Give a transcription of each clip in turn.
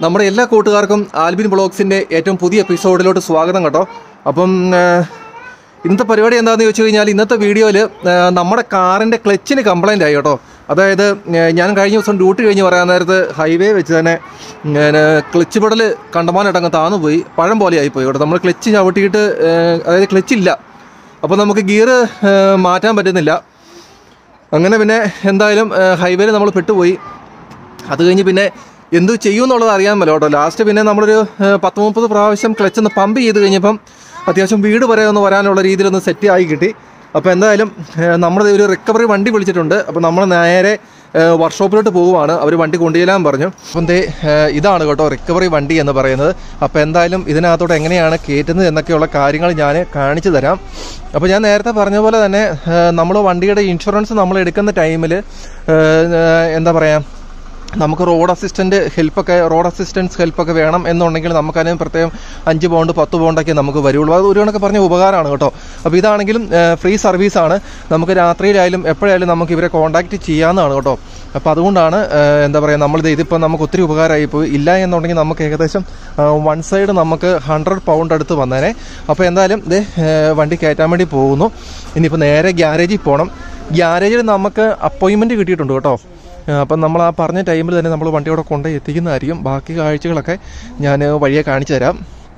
നമ്മുടെ എല്ലാ കൂട്ടുകാർക്കും ആൽബിൻ ബ്ലോഗ്സിൻ്റെ ഏറ്റവും പുതിയ എപ്പിസോഡിലോട്ട് സ്വാഗതം കേട്ടോ അപ്പം ആ, ഇന്നത്തെ പരിപാടി എന്താണെന്ന് ചോദിച്ചു കഴിഞ്ഞാൽ ഇന്നത്തെ വീഡിയോയിൽ നമ്മുടെ കാറിൻ്റെ ക്ലച്ചിന് കംപ്ലൈൻ്റ് ആയി കേട്ടോ അതായത് ആ, ഞാൻ കഴിഞ്ഞ ദിവസം ഡ്യൂട്ടി കഴിഞ്ഞ് പറയാൻ നേരത്ത് ഹൈവേ വെച്ച് തന്നെ ഞാൻ ക്ലച്ച് പെടൽ കണ്ടമാനായിട്ട് അങ്ങ് താന്നു പോയി പഴം പോലെ ആയിപ്പോയി കേട്ടോ നമ്മൾ ക്ലച്ച് ചവിട്ടിയിട്ട് ആ, അതായത് ക്ലച്ച് ഇല്ല അപ്പോൾ നമുക്ക് ഗിയർ മാറ്റാൻ പറ്റുന്നില്ല അങ്ങനെ പിന്നെ എന്തായാലും ഹൈവേയിൽ നമ്മൾ പെട്ടുപോയി അത് കഴിഞ്ഞ് പിന്നെ എന്തു ചെയ്യും എന്നുള്ളത് അറിയാൻ പറ്റില്ല കേട്ടോ ലാസ്റ്റ് പിന്നെ നമ്മളൊരു ഏഹ്, പത്ത് മുപ്പത് പ്രാവശ്യം ക്ലച്ച് ഒന്ന് പമ്പ് ചെയ്ത് കഴിഞ്ഞപ്പം അത്യാവശ്യം വീട് വരെ ഒന്ന് വരാനുള്ള രീതിയിലൊന്ന് സെറ്റ് ആയി കിട്ടി അപ്പോൾ എന്തായാലും ഏഹ്, നമ്മുടെ ഒരു റിക്കവറി വണ്ടി വിളിച്ചിട്ടുണ്ട് അപ്പോൾ നമ്മൾ നേരെ ഏഹ്, വർക്ക്ഷോപ്പിലോട്ട് പോവുകയാണ് അവർ വണ്ടി കൊണ്ടുചെല്ലാൻ പറഞ്ഞു അപ്പം ദേ ഏഹ്, ഇതാണ് കേട്ടോ റിക്കവറി വണ്ടി എന്ന് പറയുന്നത് അപ്പോൾ എന്തായാലും ഇതിനകത്തോട്ട് എങ്ങനെയാണ് കയറ്റുന്നത് എന്നൊക്കെയുള്ള കാര്യങ്ങൾ ഞാൻ കാണിച്ചു തരാം അപ്പോൾ ഞാൻ നേരത്തെ പറഞ്ഞ പോലെ തന്നെ നമ്മൾ വണ്ടിയുടെ ഇൻഷുറൻസ് നമ്മൾ എടുക്കുന്ന ടൈമിൽ എന്താ പറയുക നമുക്ക് റോഡ് അസിസ്റ്റന്റ് ഹെൽപ്പൊക്കെ റോഡ് അസിസ്റ്റൻസ് ഹെൽപ്പൊക്കെ വേണം എന്നുണ്ടെങ്കിൽ നമുക്കതിന് പ്രത്യേകം അഞ്ച് പൗണ്ട് പത്ത് പൗണ്ടൊക്കെ നമുക്ക് വരുള്ളൂ അത് ഒരു കണക്ക് പറഞ്ഞ ഉപകാരമാണ് കേട്ടോ അപ്പോൾ ഇതാണെങ്കിലും ഫ്രീ സർവീസാണ് നമുക്ക് രാത്രിയിലായാലും എപ്പോഴായാലും നമുക്ക് ഇവരെ കോൺടാക്റ്റ് ചെയ്യാവുന്നതാണ് കേട്ടോ അപ്പോൾ അതുകൊണ്ടാണ് ഏഹ്, എന്താ പറയുക നമ്മളിത് ഇതിപ്പോൾ നമുക്ക് ഒത്തിരി ഉപകാരമായി പോയി ഇല്ല എന്നുണ്ടെങ്കിൽ നമുക്ക് ഏകദേശം വൺ സൈഡ് നമുക്ക് ഹൺഡ്രഡ് പൗണ്ട് അടുത്ത് വന്നേനെ അപ്പോൾ എന്തായാലും ഇത് വണ്ടി കയറ്റാൻ വേണ്ടി പോകുന്നു ഇനിയിപ്പോൾ നേരെ ഗ്യാരേജിൽ പോകണം ഗ്യാരേജിൽ നമുക്ക് അപ്പോയിൻമെൻറ്റ് കിട്ടിയിട്ടുണ്ട് കേട്ടോ ആ, അപ്പം നമ്മൾ ആ പറഞ്ഞ ടൈമിൽ തന്നെ നമ്മൾ വണ്ടി അവിടെ കൊണ്ടുപോയി എത്തിക്കുന്നതായിരിക്കും ബാക്കി കാഴ്ചകളൊക്കെ ഞാൻ വഴിയെ കാണിച്ചു തരാം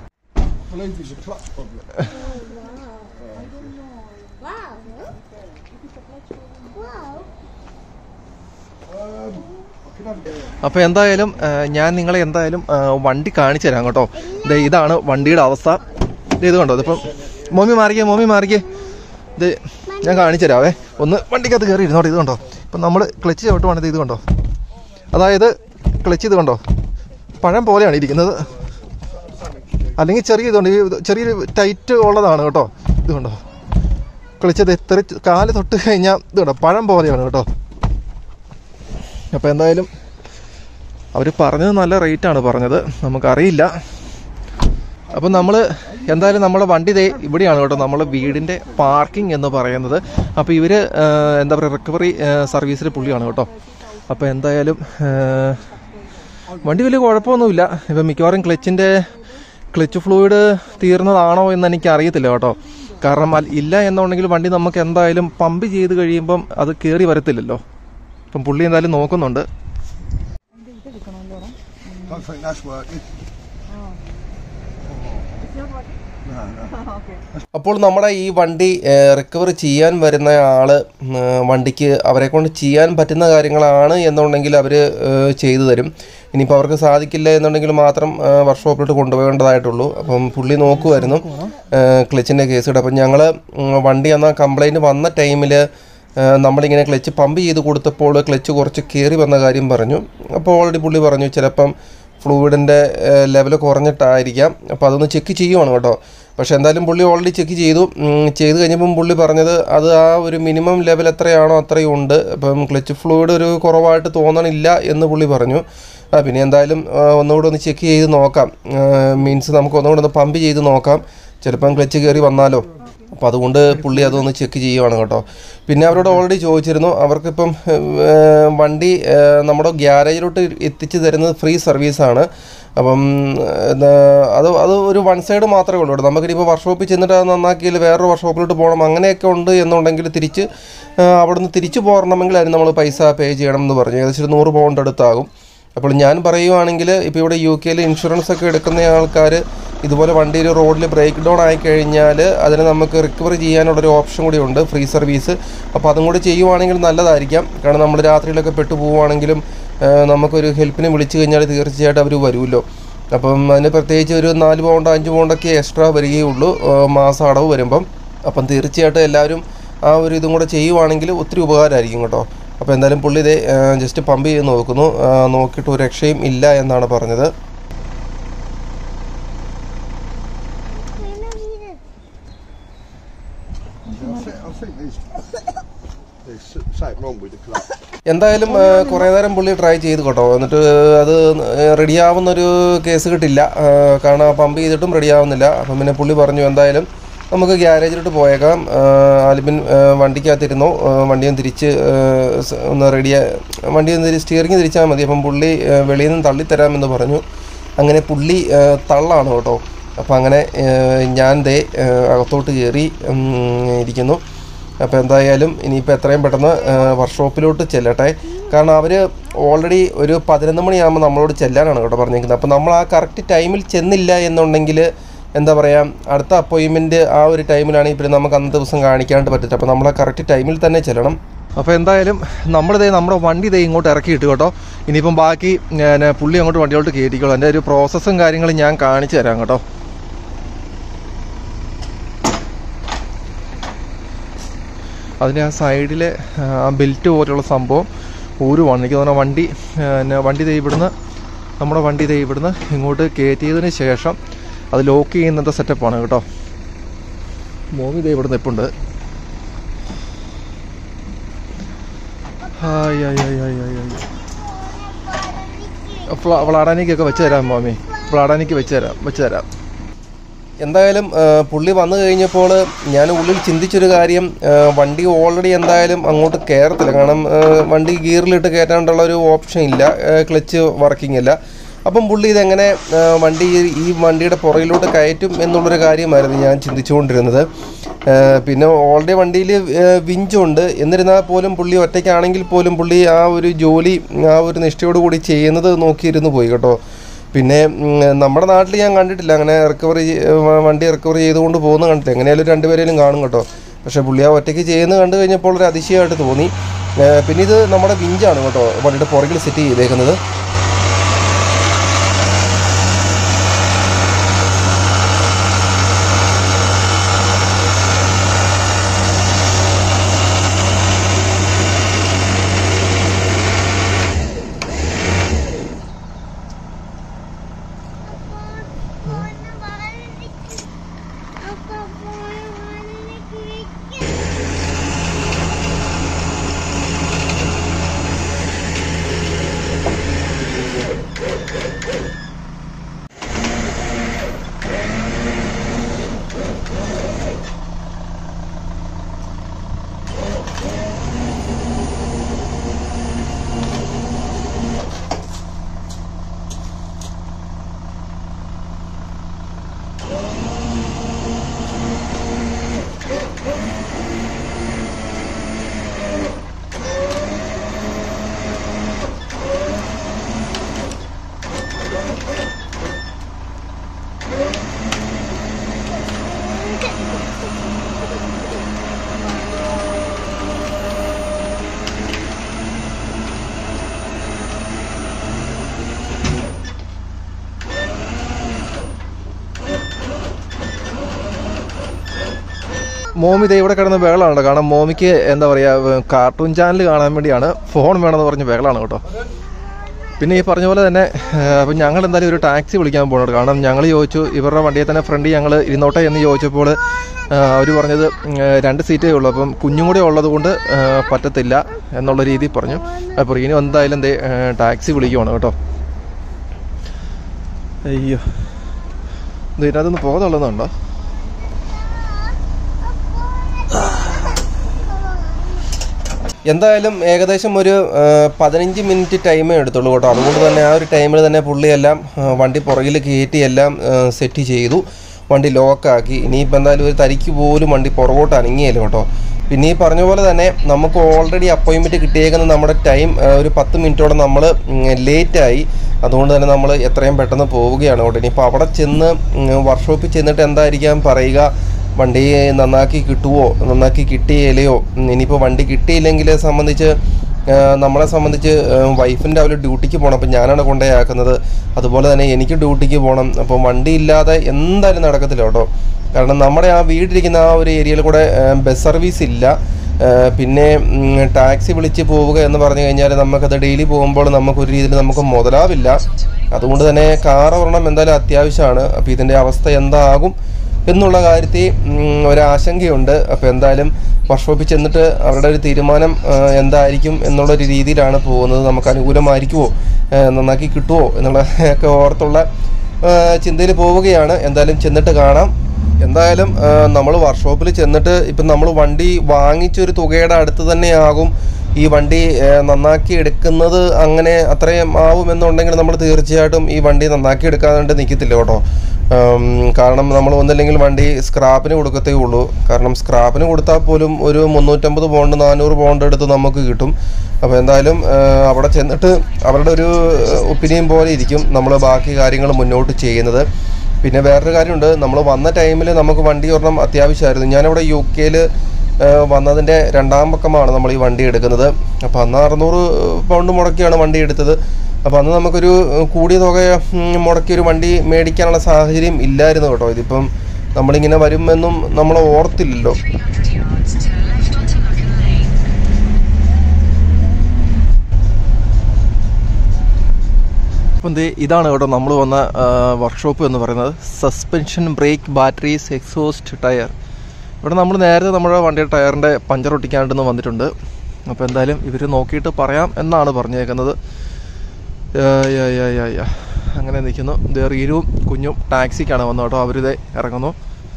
അപ്പോൾ എന്തായാലും ആ, ഞാൻ നിങ്ങളെ എന്തായാലും ആ, വണ്ടി കാണിച്ചു തരാം കേട്ടോ ദേ ഇതാണ് വണ്ടിയുടെ അവസ്ഥ ദേ ഇത് കണ്ടോ ഇതിപ്പം മോമി മാറിക്കേ മോമി മാറിക്കേ ഇത് ഞാൻ കാണിച്ചു തരാവേ ഒന്ന് വണ്ടിക്കകത്ത് കയറി ഇരുന്നോട്ടെ ഇത് കണ്ടോ ഇപ്പം നമ്മൾ ക്ലച്ച് ചവിട്ടുവാണിത് ഇത് കണ്ടോ അതായത് ക്ലച്ച് ഇത് കണ്ടോ പഴം പോലെയാണ് ഇരിക്കുന്നത് അല്ലെങ്കിൽ ചെറിയ ഇതുണ്ട് ഈ ഇത് ചെറിയൊരു ടൈറ്റ് ഉള്ളതാണ് കേട്ടോ ഇത് കണ്ടോ ക്ലച്ച് എത്ര കാല് തൊട്ട് കഴിഞ്ഞാൽ ഇത് കണ്ടോ പഴം പോലെയാണ് കേട്ടോ അപ്പോൾ എന്തായാലും അവർ പറഞ്ഞത് നല്ല റേറ്റാണ് പറഞ്ഞത് നമുക്കറിയില്ല അപ്പം നമ്മൾ എന്തായാലും നമ്മുടെ വണ്ടി ദേ ഇവിടെയാണ് കേട്ടോ നമ്മളെ വീടിൻ്റെ പാർക്കിംഗ് എന്ന് പറയുന്നത് അപ്പോൾ ഇവർ എന്താ പറയുക റിക്കവറി സർവീസിൽ പുള്ളിയാണ് കേട്ടോ അപ്പോൾ എന്തായാലും ആ, വണ്ടി വലിയ കുഴപ്പമൊന്നുമില്ല ഇപ്പം മിക്കവാറും ക്ലച്ചിൻ്റെ ക്ലച്ച് ഫ്ലൂയിഡ് തീർന്നതാണോ എന്ന് എനിക്ക് അറിയത്തില്ല കേട്ടോ കാരണം അൽ- ഇല്ല എന്നുണ്ടെങ്കിൽ വണ്ടി നമുക്ക് എന്തായാലും പമ്പ് ചെയ്ത് കഴിയുമ്പം അത് കയറി വരത്തില്ലല്ലോ അപ്പം പുള്ളി എന്തായാലും നോക്കുന്നുണ്ട് don't think that's working. അപ്പോൾ നമ്മുടെ ഈ വണ്ടി റിക്കവർ ചെയ്യാൻ വരുന്ന ആള് ഉം, വണ്ടിക്ക് അവരെ കൊണ്ട് ചെയ്യാൻ പറ്റുന്ന കാര്യങ്ങളാണ് എന്നുണ്ടെങ്കിൽ അവർ ചെയ്തു തരും ഇനിയിപ്പോൾ അവർക്ക് സാധിക്കില്ല എന്നുണ്ടെങ്കിൽ മാത്രം വർക്ക്ഷോപ്പിലോട്ട് കൊണ്ടുപോകേണ്ടതായിട്ടുള്ളൂ അപ്പം പുള്ളി നോക്കുമായിരുന്നു ക്ലച്ചിൻ്റെ കേസ് ഇട്ട് അപ്പം ഞങ്ങൾ വണ്ടി എന്ന കംപ്ലൈൻറ്റ് വന്ന ടൈമിൽ നമ്മളിങ്ങനെ ക്ലച്ച് പമ്പ് ചെയ്ത് കൊടുത്തപ്പോൾ ക്ലച്ച് കുറച്ച് കയറി വന്ന കാര്യം പറഞ്ഞു അപ്പോൾ ഓൾറെഡി പുള്ളി പറഞ്ഞു ചിലപ്പം ഫ്ലൂയിഡിൻ്റെ ലെവൽ കുറഞ്ഞിട്ടായിരിക്കാം അപ്പോൾ അതൊന്ന് ചെക്ക് ചെയ്യുവാണ് കേട്ടോ പക്ഷേ എന്തായാലും പുള്ളി ഓൾറെഡി ചെക്ക് ചെയ്തു ഉം, ചെയ്ത് കഴിഞ്ഞപ്പം പുള്ളി പറഞ്ഞത് അത് ആ ഒരു മിനിമം ലെവൽ എത്രയാണോ അത്രയും ഉണ്ട് അപ്പം ക്ലച്ച് ഫ്ലൂയിഡ് ഒരു കുറവായിട്ട് തോന്നണില്ല എന്ന് പുള്ളി പറഞ്ഞു ആ പിന്നെ എന്തായാലും ആ, ഒന്നുകൂടെ ഒന്ന് ചെക്ക് ചെയ്ത് നോക്കാം മീൻസ് നമുക്ക് ഒന്നുകൂടെ ഒന്ന് പമ്പ് ചെയ്ത് നോക്കാം ചിലപ്പം ക്ലച്ച് കയറി വന്നാലോ അപ്പോൾ അതുകൊണ്ട് പുള്ളി അതൊന്ന് ചെക്ക് ചെയ്യുവാണ് കേട്ടോ പിന്നെ അവരോട് ഓൾറെഡി ചോദിച്ചിരുന്നു അവർക്കിപ്പം ഏർ, വണ്ടി ഏർ, നമ്മുടെ ഗ്യാരേജിലോട്ട് എത്തിച്ചു തരുന്നത് ഫ്രീ സർവീസാണ് അപ്പം എന്താ, അത് അത് ഒരു വൺ സൈഡ് മാത്രമേ ഉള്ളൂ കേട്ടോ നമുക്കിനിപ്പോൾ വർക്ക്ഷോപ്പിൽ ചെന്നിട്ട് അത് നന്നാക്കിയാൽ വേറൊരു വർക്ക്ഷോപ്പിലോട്ട് പോകണം അങ്ങനെയൊക്കെ ഉണ്ട് എന്നുണ്ടെങ്കിൽ തിരിച്ച് ഏർ, അവിടുന്ന് തിരിച്ചു പോരണമെങ്കിൽ അതിന് നമ്മൾ പൈസ പേ ചെയ്യണം എന്ന് പറഞ്ഞു ഏകദേശം ഒരു നൂറ് പൗണ്ട് അടുത്താകും അപ്പോൾ ഞാൻ പറയുവാണെങ്കിൽ ഇപ്പോൾ ഇവിടെ യു കെയിൽ ഇൻഷുറൻസ് ഒക്കെ എടുക്കുന്ന ആൾക്കാർ ഇതുപോലെ വണ്ടി ഒരു റോഡിൽ ബ്രേക്ക് ഡൗൺ ആയി കഴിഞ്ഞാൽ അതിന് നമുക്ക് റിക്കവർ ചെയ്യാനുള്ളൊരു ഓപ്ഷൻ കൂടി ഉണ്ട് ഫ്രീ സർവീസ് അപ്പോൾ അതും കൂടി ചെയ്യുവാണെങ്കിൽ നല്ലതായിരിക്കാം കാരണം നമ്മൾ രാത്രിയിലൊക്കെ പെട്ടു പോവുകയാണെങ്കിലും ആ, നമുക്കൊരു ഹെൽപ്പിന് വിളിച്ചു കഴിഞ്ഞാൽ തീർച്ചയായിട്ടും അവർ വരുമല്ലോ അപ്പം അതിന് പ്രത്യേകിച്ച് ഒരു നാല് പൗണ്ട് അഞ്ച് പൗണ്ടൊക്കെ എക്സ്ട്രാ വരികയുള്ളൂ ആ, മാസം അടവ് വരുമ്പം അപ്പം തീർച്ചയായിട്ടും എല്ലാവരും ആ ഒരു ഇതും കൂടെ ചെയ്യുവാണെങ്കിൽ ഒത്തിരി ഉപകാരമായിരിക്കും കേട്ടോ അപ്പോൾ എന്തായാലും പുള്ളി ഇതേ ജസ്റ്റ് പമ്പ് ചെയ്ത് നോക്കുന്നു ആ, നോക്കിയിട്ട് ഒരു രക്ഷയും ഇല്ല എന്നാണ് പറഞ്ഞത് I think, I think there's, there's something wrong with the clutch. എന്തായാലും ആ, കുറേ നേരം പുള്ളി ട്രൈ ചെയ്ത് കേട്ടോ എന്നിട്ട് അത് റെഡിയാവുന്ന ഒരു കേസ് കിട്ടില്ല ആ, കാരണം പമ്പ് ചെയ്തിട്ടും റെഡിയാവുന്നില്ല അപ്പം പിന്നെ പുള്ളി പറഞ്ഞു എന്തായാലും നമുക്ക് ഗ്യാരേജിലോട്ട് പോയേക്കാം ആ, ആൽബിൻ ആ, വണ്ടിക്കകത്തിരുന്നോ ആ, വണ്ടിയും തിരിച്ച് ആ, സ് ഒന്ന് റെഡിയാ വണ്ടി ഒന്ന് സ്റ്റിയറിംഗ് തിരിച്ചാൽ മതി അപ്പം പുള്ളി ആ, വെളിയിൽ നിന്ന് തള്ളിത്തരാമെന്ന് പറഞ്ഞു അങ്ങനെ പുള്ളി ആ, തള്ളാണ് കേട്ടോ അപ്പോൾ അങ്ങനെ ആ, ഞാൻ ദേ ആ, അകത്തോട്ട് കയറി ഉം, ഇരിക്കുന്നു അപ്പോൾ എന്തായാലും ഇനിയിപ്പോൾ എത്രയും പെട്ടെന്ന് വർക്ക്ഷോപ്പിലോട്ട് ചെല്ലട്ടെ കാരണം അവർ ഓൾറെഡി ഒരു പതിനൊന്ന് മണിയാകുമ്പോൾ നമ്മളോട് ചെല്ലാനാണ് കേട്ടോ പറഞ്ഞിരിക്കുന്നത് അപ്പോൾ നമ്മൾ ആ കറക്റ്റ് ടൈമിൽ ചെന്നില്ല എന്നുണ്ടെങ്കിൽ എന്താ പറയുക അടുത്ത അപ്പോയിൻമെൻറ്റ് ആ ഒരു ടൈമിലാണെങ്കിൽ പിന്നെ നമുക്ക് അന്നത്തെ ദിവസം കാണിക്കാണ്ട് പറ്റില്ല അപ്പോൾ നമ്മൾ ആ കറക്റ്റ് ടൈമിൽ തന്നെ ചെല്ലണം അപ്പോൾ എന്തായാലും നമ്മളിതേ നമ്മുടെ വണ്ടി ഇതേ ഇങ്ങോട്ട് ഇറക്കിയിട്ട് കേട്ടോ ഇനിയിപ്പം ബാക്കി ഞാൻ പുള്ളി അങ്ങോട്ട് വണ്ടിയോട്ട് കയറ്റിക്കോളൂ എൻ്റെ ഒരു പ്രോസസ്സും കാര്യങ്ങളും ഞാൻ കാണിച്ചു തരാം കേട്ടോ അതിൻ്റെ ആ സൈഡിലെ ആ ബെൽറ്റ് പോലെയുള്ള സംഭവം ഊരുവാണ് എനിക്ക് തോന്നുന്ന വണ്ടി ആ, പിന്നെ വണ്ടി ദേ ഇവിടുന്ന് നമ്മുടെ വണ്ടി ദേ ഇവിടുന്ന് ഇങ്ങോട്ട് കയറ്റിയതിന് ശേഷം അത് ലോക്ക് ചെയ്യുന്നത്തെ സെറ്റപ്പാണ് കേട്ടോ മോമി ദേ ഇവിടെ നിൽപ്പുണ്ട് hi hi hi hi hi hi ഫ്ല- ഫ്ലാഡാനിക്കൊക്കെ വെച്ച് തരാം മോമി ഫ്ലാഡാനിക്ക് വെച്ച് തരാം വെച്ച് തരാം എന്തായാലും ആ, പുള്ളി വന്നു കഴിഞ്ഞപ്പോൾ ഞാൻ ഉള്ളിൽ ചിന്തിച്ചൊരു കാര്യം ആ, വണ്ടി ഓൾറെഡി എന്തായാലും അങ്ങോട്ട് കയറത്തില്ല കാരണം ആ, വണ്ടി ഗിയറിലിട്ട് കയറ്റാനുള്ള ഒരു ഓപ്ഷൻ ഇല്ല ആ, ക്ലച്ച് വർക്കിംഗ് ഇല്ല അപ്പം പുള്ളി ഇതെങ്ങനെ ആ, വണ്ടി ഈ- ഈ വണ്ടിയുടെ പുറകിലോട്ട് കയറ്റും എന്നുള്ളൊരു കാര്യമായിരുന്നു ഞാൻ ചിന്തിച്ചുകൊണ്ടിരുന്നത് ആ, പിന്നെ ഓൾറെഡി വണ്ടിയിൽ വിഞ്ചുണ്ട് എന്നിരുന്നാൽ പോലും പുള്ളി ഒറ്റയ്ക്കാണെങ്കിൽ പോലും പുള്ളി ആ ഒരു ജോലി ആ ഒരു നിഷ്ഠയോട് കൂടി ചെയ്യുന്നത് നോക്കിയിരുന്നു പോയി കേട്ടോ പിന്നെ ഉം, നമ്മുടെ നാട്ടിൽ ഞാൻ കണ്ടിട്ടില്ല അങ്ങനെ റിക്കവറി വണ്ടി റിക്കവർ ചെയ്തുകൊണ്ട് പോകുന്ന കണ്ടില്ല എങ്ങനെയായാലും രണ്ടുപേരെയും കാണും കേട്ടോ പക്ഷേ പുള്ളി ആ ഒറ്റയ്ക്ക് ചെയ്യുന്നത് കണ്ടു കഴിഞ്ഞപ്പോൾ ഒരു അതിശയമായിട്ട് തോന്നി ഏ, പിന്നെ ഇത് നമ്മുടെ വിഞ്ചാണ് കേട്ടോ വണ്ടിയുടെ പുറകിൽ സെറ്റ് ചെയ്തേക്കുന്നത് മോമി ദേ ഇവിടെ കിടന്ന് ബഹളമാണ് കാരണം മോമിക്ക് എന്താ പറയുക കാർട്ടൂൺ ചാനൽ കാണാൻ വേണ്ടിയാണ് ഫോൺ വേണമെന്ന് പറഞ്ഞ് ബഹളമാണ് കേട്ടോ പിന്നെ ഈ പറഞ്ഞ പോലെ തന്നെ അപ്പം ഞങ്ങൾ എന്തായാലും ഒരു ടാക്സി വിളിക്കാൻ പോകുന്നുണ്ട് കാരണം ഞങ്ങൾ ചോദിച്ചു ഇവരുടെ വണ്ടിയെ തന്നെ ഫ്രണ്ട് ഞങ്ങൾ ഇരുന്നോട്ടെ എന്ന് ചോദിച്ചപ്പോൾ അവർ പറഞ്ഞത് ഉം, രണ്ട് സീറ്റേ ഉള്ളൂ അപ്പം കുഞ്ഞും കൂടെ ഉള്ളത് കൊണ്ട് ആ, പറ്റത്തില്ല എന്നുള്ള രീതിയിൽ പറഞ്ഞു അപ്പോൾ ഇനി എന്തായാലും എന്തേ ടാക്സി വിളിക്കുവാണ് കേട്ടോ അയ്യോ ഇത് ഇതിനകത്തൊന്ന് പോകാതുള്ളതുണ്ടോ എന്തായാലും ഏകദേശം ഒരു ആ, പതിനഞ്ച് മിനിറ്റ് ടൈമേ എടുത്തുള്ളൂ കേട്ടോ അതുകൊണ്ട് തന്നെ ആ ഒരു ടൈമിൽ തന്നെ പുള്ളിയെല്ലാം ആ, വണ്ടി പുറകിൽ കയറ്റി എല്ലാം സെറ്റ് ചെയ്തു വണ്ടി ലോക്കാക്കി ഇനിയിപ്പോൾ എന്തായാലും ഒരു തരിക്ക് പോലും വണ്ടി പുറകോട്ട് അനങ്ങിയല്ലോ കേട്ടോ പിന്നെ ഈ പറഞ്ഞ പോലെ തന്നെ നമുക്ക് ഓൾറെഡി അപ്പോയിൻമെൻറ്റ് കിട്ടിയേക്കുന്ന നമ്മുടെ ടൈം ഒരു പത്ത് മിനിറ്റോടെ നമ്മൾ ലേറ്റായി അതുകൊണ്ട് തന്നെ നമ്മൾ എത്രയും പെട്ടെന്ന് പോവുകയാണ് കേട്ടോ ഇനിയിപ്പോൾ അവിടെ ചെന്ന് വർക്ക്ഷോപ്പിൽ ചെന്നിട്ട് എന്തായിരിക്കാം പറയുക വണ്ടി നന്നാക്കി കിട്ടുമോ നന്നാക്കി കിട്ടിയില്ലയോ ഉം, ഇനിയിപ്പോൾ വണ്ടി കിട്ടിയില്ലെങ്കിൽ സംബന്ധിച്ച് ആ, നമ്മളെ സംബന്ധിച്ച് വൈഫിൻ്റെ അവർ ഡ്യൂട്ടിക്ക് പോകണം അപ്പം ഞാനാണ് കൊണ്ടുപോയാക്കുന്നത് അതുപോലെ തന്നെ എനിക്ക് ഡ്യൂട്ടിക്ക് പോകണം അപ്പോൾ വണ്ടി ഇല്ലാതെ എന്തായാലും നടക്കത്തില്ല കേട്ടോ കാരണം നമ്മുടെ ആ വീടിരിക്കുന്ന ആ ഒരു ഏരിയയിൽ കൂടെ ആ, ബസ് സർവീസ് ഇല്ല ആ, പിന്നെ ഉം, ടാക്സി വിളിച്ച് പോവുക എന്ന് പറഞ്ഞു കഴിഞ്ഞാൽ നമുക്കത് ഡെയിലി പോകുമ്പോൾ നമുക്കൊരു രീതിയിൽ നമുക്ക് മുതലാവില്ല അതുകൊണ്ട് തന്നെ കാർ ഒരെണ്ണം എന്തായാലും അത്യാവശ്യമാണ് അപ്പോൾ ഇതിൻ്റെ അവസ്ഥ എന്താകും എന്നുള്ള കാര്യത്തിൽ ഉം, ഒരാശങ്കയുണ്ട് അപ്പോൾ എന്തായാലും വർക്ക്ഷോപ്പിൽ ചെന്നിട്ട് അവരുടെ ഒരു തീരുമാനം ആ, എന്തായിരിക്കും എന്നുള്ളൊരു രീതിയിലാണ് പോകുന്നത് നമുക്ക് അനുകൂലമായിരിക്കുമോ ആ, നന്നാക്കി കിട്ടുമോ എന്നുള്ള ഒക്കെ ഓർത്തുള്ള ചിന്തയിൽ പോവുകയാണ് എന്തായാലും ചെന്നിട്ട് കാണാം എന്തായാലും നമ്മൾ വർക്ക്ഷോപ്പിൽ ചെന്നിട്ട് ഇപ്പം നമ്മൾ വണ്ടി വാങ്ങിച്ചൊരു തുകയുടെ അടുത്ത് തന്നെയാകും ഈ വണ്ടി ഏ, നന്നാക്കി എടുക്കുന്നത് അങ്ങനെ അത്രയും ആവുമെന്നുണ്ടെങ്കിൽ നമ്മൾ തീർച്ചയായിട്ടും ഈ വണ്ടി നന്നാക്കി എടുക്കാനായിട്ട് നിൽക്കത്തില്ല കേട്ടോ ഉം, കാരണം നമ്മൾ ഒന്നില്ലെങ്കിൽ വണ്ടി സ്ക്രാപ്പിന് കൊടുക്കത്തേ ഉള്ളൂ കാരണം സ്ക്രാപ്പിന് കൊടുത്താൽ പോലും ഒരു മുന്നൂറ്റമ്പത് പൗണ്ട് നാനൂറ് പൗണ്ട് എടുത്ത് നമുക്ക് കിട്ടും അപ്പോൾ എന്തായാലും ഏ, അവിടെ ചെന്നിട്ട് അവരുടെ ഒരു ഒപ്പീനിയൻ പോലെ ഇരിക്കും നമ്മൾ ബാക്കി കാര്യങ്ങൾ മുന്നോട്ട് ചെയ്യുന്നത് പിന്നെ വേറൊരു കാര്യമുണ്ട് നമ്മൾ വന്ന ടൈമിൽ നമുക്ക് വണ്ടി ഒരെണ്ണം അത്യാവശ്യമായിരുന്നു ഞാനിവിടെ യു കെയിൽ വന്നതിൻ്റെ രണ്ടാം പക്കമാണ് നമ്മൾ ഈ വണ്ടി എടുക്കുന്നത് അപ്പോൾ അന്ന് അറുന്നൂറ് പൗണ്ട് മുടക്കിയാണ് വണ്ടി എടുത്തത് അപ്പോൾ അന്ന് നമുക്കൊരു കൂടിയ തുക ഉം, മുടക്കി ഒരു വണ്ടി മേടിക്കാനുള്ള സാഹചര്യം ഇല്ലായിരുന്നു കേട്ടോ ഇതിപ്പം നമ്മളിങ്ങനെ വരുമെന്നും നമ്മൾ ഓർത്തില്ലല്ലോ 300 yards, turn left onto Luckin Lane. അപ്പം ദേ ഇതാണ് കേട്ടോ നമ്മൾ വന്ന വർക്ക്ഷോപ്പ് എന്ന് പറയുന്നത് suspension brake batteries exhaust tyre ഇവിടെ നമ്മൾ നേരത്തെ നമ്മുടെ വണ്ടിയുടെ ടയറിൻ്റെ പഞ്ചർ ഒട്ടിക്കാനായിട്ടൊന്ന് വന്നിട്ടുണ്ട് അപ്പോൾ എന്തായാലും ഇവർ നോക്കിയിട്ട് പറയാം എന്നാണ് പറഞ്ഞേക്കുന്നത് യാ, യാ, യാ, യാ, യാ. അങ്ങനെ നിൽക്കുന്നു ഇത് റീനും കുഞ്ഞും ടാക്സിക്കാണ് വന്നത് കേട്ടോ അവരിത് ഇറങ്ങുന്നു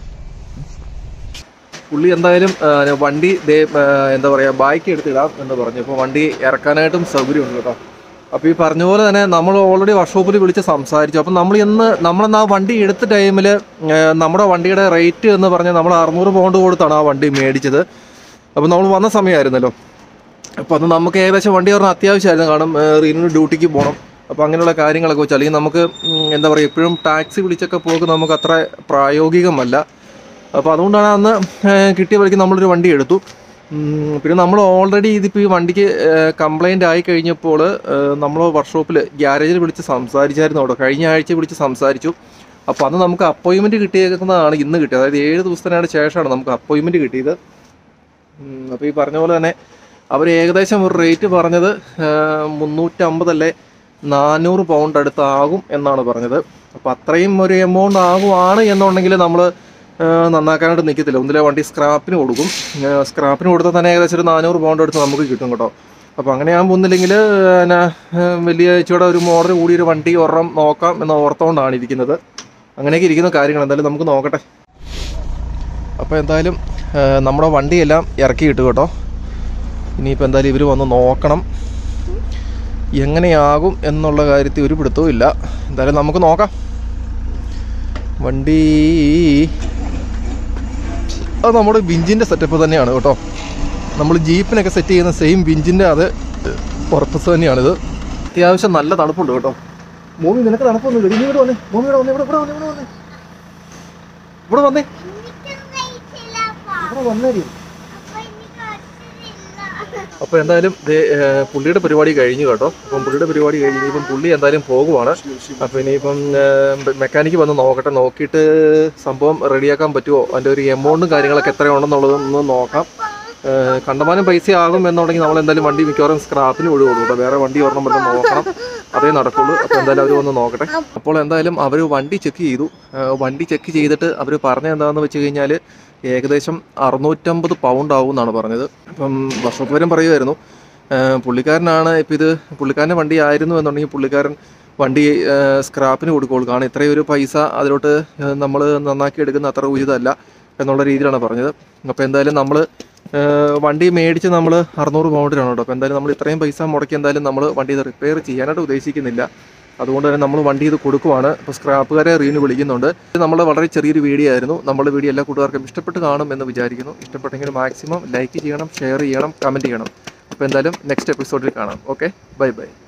പുള്ളി എന്തായാലും ആ, വണ്ടി ദേ ആ, എന്താ പറയുക ബാക്കി എടുത്തിടാം എന്ന് പറഞ്ഞു ഇപ്പോൾ വണ്ടി ഇറക്കാനായിട്ടും സൗകര്യമുണ്ട് കേട്ടോ അപ്പോൾ ഈ പറഞ്ഞ പോലെ തന്നെ നമ്മൾ ഓൾറെഡി വർക്ക്ഷോപ്പിൽ വിളിച്ച് സംസാരിച്ചു അപ്പം നമ്മൾ ഇന്ന് നമ്മളെന്ന് ആ വണ്ടി എടുത്ത ടൈമിൽ നമ്മുടെ വണ്ടിയുടെ റേറ്റ് എന്ന് പറഞ്ഞാൽ നമ്മൾ അറുന്നൂറ് പൗണ്ട് കൊടുത്താണ് ആ വണ്ടി മേടിച്ചത് അപ്പോൾ നമ്മൾ വന്ന സമയമായിരുന്നല്ലോ അപ്പോൾ അത് നമുക്ക് ഏകദേശം വണ്ടി പറഞ്ഞാൽ അത്യാവശ്യമായിരുന്നു കാരണം റീനിന് ഡ്യൂട്ടിക്ക് പോകണം അപ്പോൾ അങ്ങനെയുള്ള കാര്യങ്ങളൊക്കെ വെച്ച് അല്ലെങ്കിൽ നമുക്ക് ഉം, എന്താ പറയുക എപ്പോഴും ടാക്സി വിളിച്ചൊക്കെ പോക്ക് നമുക്ക് അത്ര പ്രായോഗികമല്ല അപ്പോൾ അതുകൊണ്ടാണ് അന്ന് ഏഹ്, കിട്ടിയ വഴിക്ക് നമ്മളൊരു വണ്ടി എടുത്തു ഉം, പിന്നെ നമ്മൾ ഓൾറെഡി ഇതിപ്പോൾ ഈ വണ്ടിക്ക് കംപ്ലൈൻ്റ് ആയി കഴിഞ്ഞപ്പോൾ നമ്മൾ വർക്ക്ഷോപ്പിൽ ഗ്യാരേജിൽ വിളിച്ച് സംസാരിച്ചായിരുന്നു കേട്ടോ കഴിഞ്ഞ ആഴ്ച വിളിച്ച് സംസാരിച്ചു അപ്പോൾ അന്ന് നമുക്ക് അപ്പോയിൻമെൻറ്റ് കിട്ടിയേക്കുന്നതാണ് ഇന്ന് കിട്ടിയത് അതായത് ഏഴ് ദിവസത്തിനാണ് ശേഷമാണ് നമുക്ക് അപ്പോയിൻമെൻറ്റ് കിട്ടിയത് അപ്പോൾ ഈ പറഞ്ഞ പോലെ തന്നെ അവർ ഏകദേശം ഒരു റേറ്റ് പറഞ്ഞത് മുന്നൂറ്റമ്പതല്ലേ നാനൂറ് പൗണ്ട് അടുത്താകും എന്നാണ് പറഞ്ഞത് അപ്പോൾ അത്രയും ഒരു എമൗണ്ട് ആകുവാണ് എന്നുണ്ടെങ്കിൽ നമ്മൾ നന്നാക്കാനായിട്ട് നിൽക്കത്തില്ല ഒന്നിലെ വണ്ടി സ്ക്രാപ്പിന് കൊടുക്കും ഏഹ് സ്ക്രാപ്പിന് കൊടുത്താൽ തന്നെ ഏകദേശം ഒരു നാനൂറ് പൗണ്ട് അടുത്ത് നമുക്ക് കിട്ടും കേട്ടോ അപ്പോൾ അങ്ങനെയാകുമ്പോൾ ഒന്നില്ലെങ്കിൽ പിന്നെ ഏഹ് വലിയ ഇച്ചിരി ഒരു മോഡൽ കൂടിയൊരു വണ്ടി ഒരെണ്ണം നോക്കാം എന്ന് ഓർത്തുകൊണ്ടാണ് ഇരിക്കുന്നത് അങ്ങനെയൊക്കെ ഇരിക്കുന്ന കാര്യങ്ങൾ എന്തായാലും നമുക്ക് നോക്കട്ടെ അപ്പോൾ എന്തായാലും ഏഹ് നമ്മുടെ വണ്ടിയെല്ലാം ഇറക്കി കിട്ടും കേട്ടോ ഇനിയിപ്പോൾ എന്തായാലും ഇവർ വന്ന് നോക്കണം എങ്ങനെയാകും എന്നുള്ള കാര്യത്തിൽ ഒരു പിടുത്തവും ഇല്ല എന്തായാലും നമുക്ക് നോക്കാം വണ്ടി അത് നമ്മുടെ ബിഞ്ചിൻ്റെ സെറ്റപ്പ് തന്നെയാണ് കേട്ടോ നമ്മൾ ജീപ്പിനൊക്കെ സെറ്റ് ചെയ്യുന്ന സെയിം ബിഞ്ചിൻ്റെ അത് പർപ്പസ് തന്നെയാണിത് അത്യാവശ്യം നല്ല തണുപ്പുണ്ട് കേട്ടോ മൂവി നിനക്ക് തണുപ്പൊന്നുമില്ല ഇനി ഇവിടെ വന്നേ മൂവി ഇവിടെ വന്നേ ഇവിടെ ഇവിടെ വന്നേ ഇവിടെ വന്നേ ഇവിടെ വന്നേ ഇവിടെ വന്നേരി അപ്പോൾ എന്തായാലും ദേ, ഏർ, പുള്ളിയുടെ പരിപാടി കഴിഞ്ഞു കേട്ടോ അപ്പം പുള്ളിയുടെ പരിപാടി കഴിഞ്ഞ് ഇനിയിപ്പം പുള്ളി എന്തായാലും പോകുവാണ് അപ്പോൾ ഇനിയിപ്പം മെക്കാനിക്ക് വന്ന് നോക്കട്ടെ നോക്കിയിട്ട് സംഭവം റെഡിയാക്കാൻ പറ്റുമോ അതിൻ്റെ ഒരു എമൗണ്ടും കാര്യങ്ങളൊക്കെ എത്രയുണ്ടെന്നുള്ളത് ഒന്ന് നോക്കാം ഏർ, കണ്ടമാനം പൈസ ആകും എന്നുണ്ടെങ്കിൽ നമ്മൾ എന്തായാലും വണ്ടി മിക്കവാറും സ്ക്രാപ്പിന് വിടുകയുള്ളൂ കേട്ടോ വേറെ വണ്ടി ഒരെണ്ണം വന്ന് നോക്കണം അതേ നടക്കുള്ളൂ അപ്പോൾ എന്തായാലും അവർ വന്ന് നോക്കട്ടെ അപ്പോൾ എന്തായാലും അവർ വണ്ടി ചെക്ക് ചെയ്തു ഏർ, വണ്ടി ചെക്ക് ചെയ്തിട്ട് അവർ പറഞ്ഞത് എന്താണെന്ന് വെച്ച് കഴിഞ്ഞാൽ ഏകദേശം അറുന്നൂറ്റമ്പത് പൗണ്ട് ആവും എന്നാണ് പറഞ്ഞത് അപ്പം വർഷോപ്പ് വരും പറയുമായിരുന്നു ഏർ പുള്ളിക്കാരനാണ് ഇപ്പം ഇത് പുള്ളിക്കാരൻ്റെ വണ്ടി ആയിരുന്നു എന്നുണ്ടെങ്കിൽ പുള്ളിക്കാരൻ വണ്ടി ഏർ സ്ക്രാപ്പിന് കൊടുക്കുകയുള്ളൂ കാരണം ഇത്രയും ഒരു പൈസ അതിലോട്ട് നമ്മൾ നന്നാക്കി എടുക്കുന്ന അത്ര ഉചിതമല്ല എന്നുള്ള രീതിയിലാണ് പറഞ്ഞത് അപ്പോൾ എന്തായാലും നമ്മൾ വണ്ടി മേടിച്ച് നമ്മൾ അറുന്നൂറ് പൗണ്ടിനാണ് കേട്ടോ അപ്പോൾ എന്തായാലും നമ്മൾ ഇത്രയും പൈസ മുടക്കി എന്തായാലും നമ്മൾ വണ്ടി ഇത് റിപ്പയർ ചെയ്യാനായിട്ട് ഉദ്ദേശിക്കുന്നില്ല അതുകൊണ്ട് തന്നെ നമ്മൾ വണ്ടി ഇത് കൊടുക്കുവാണ് ഇപ്പോൾ സ്ക്രാപ്പുകാരെ റീന് വിളിക്കുന്നുണ്ട് ഇത് നമ്മുടെ വളരെ ചെറിയൊരു വീഡിയോ ആയിരുന്നു നമ്മുടെ വീഡിയോ എല്ലാ കൂട്ടുകാർക്കും ഇഷ്ടപ്പെട്ട് കാണും എന്ന് വിചാരിക്കുന്നു ഇഷ്ടപ്പെട്ടെങ്കിൽ മാക്സിമം ലൈക്ക് ചെയ്യണം ഷെയർ ചെയ്യണം കമൻറ്റ് ചെയ്യണം അപ്പോൾ എന്തായാലും നെക്സ്റ്റ് എപ്പിസോഡിൽ കാണാം ഓക്കെ ബൈ ബൈ